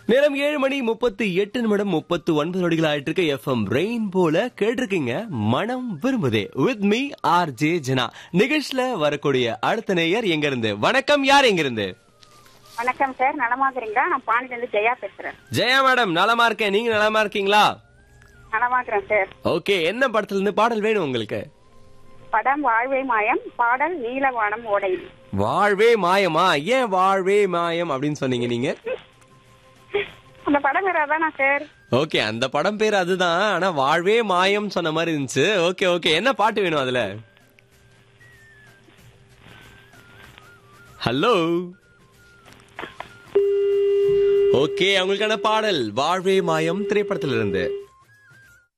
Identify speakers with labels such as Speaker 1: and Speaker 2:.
Speaker 1: நேரம் ஏழு மணி முப்பத்தி எட்டு நிமிடம் முப்பத்து ஒன்பது நொடிகள் ஆயிட்டு இருக்க எஃப்எம் ரெயின் போல கேட்டிருக்கீங்க மனம் விரும்புதே with me R J Jana நிகழ்ச்சியில வரக்கூடிய அடுத்த நேயர் எங்க இருந்து வணக்கம் யார் எங்க இருந்து
Speaker 2: வணக்கம் சார் நலமாக்குறீங்களா நான் பாண்டியிலிருந்து ஜெயா பேசுறேன்
Speaker 1: ஜெயா மேடம் நலமா இருக்கேன் நீங்க நலமா இருக்கீங்களா
Speaker 2: நலமாக்குறேன் சார்
Speaker 1: ஓகே என்ன படத்துல இருந்து பாடல் வேணும் உங்களுக்கு
Speaker 2: படம் வாழ்வே மாயம் பாடல் நீலவானம் ஓடை
Speaker 1: வாழ்வே மாயமா ஏன் வாழ்வே மாயம் அப்படின்னு சொன்னீங்க நீங்க
Speaker 2: அந்த படம் வேற அதானா சார்
Speaker 1: ஓகே அந்த படம் பேர் அதுதான் ஆனா வாழ்வே மாயம் சொன்ன மாதிரி இருந்துச்சு ஓகே ஓகே என்ன பாட்டு வேணும் அதுல ஹலோ ஓகே அவங்களுக்கான பாடல் வாழ்வே மாயம் திரைப்படத்திலிருந்து